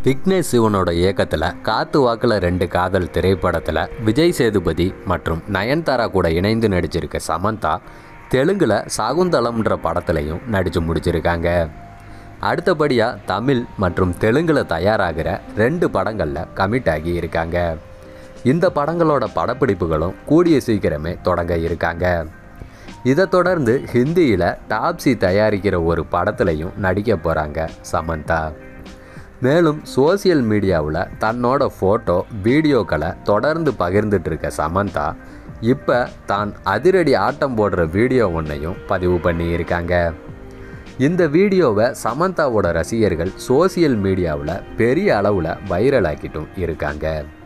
விக்னேஷ் சிவனோட இயக்கத்தில் காத்து வாக்கில் ரெண்டு காதல் திரைப்படத்தில் விஜய் சேதுபதி மற்றும் நயன்தாரா கூட இணைந்து நடிச்சிருக்க சமந்தா தெலுங்கில் சாகுந்தளம்ன்ற படத்துலையும் நடித்து முடிச்சிருக்காங்க அடுத்தபடியாக தமிழ் மற்றும் தெலுங்கில் தயாராகிற ரெண்டு படங்களில் கமிட் ஆகி இருக்காங்க இந்த படங்களோட படப்பிடிப்புகளும் கூடிய சீக்கிரமே தொடங்க இருக்காங்க இதை தொடர்ந்து ஹிந்தியில் டாப்ஸி தயாரிக்கிற ஒரு படத்துலையும் நடிக்க போகிறாங்க சமந்தா மேலும் சோசியல் மீடியாவில் தன்னோட ஃபோட்டோ வீடியோக்களை தொடர்ந்து பகிர்ந்துட்டு இருக்க சமந்தா இப்போ தான் அதிரடி ஆட்டம் போடுற வீடியோ ஒன்றையும் பதிவு பண்ணியிருக்காங்க இந்த வீடியோவை சமந்தாவோட ரசிகர்கள் சோசியல் மீடியாவில் பெரிய அளவில் வைரலாக்கிட்டும் இருக்காங்க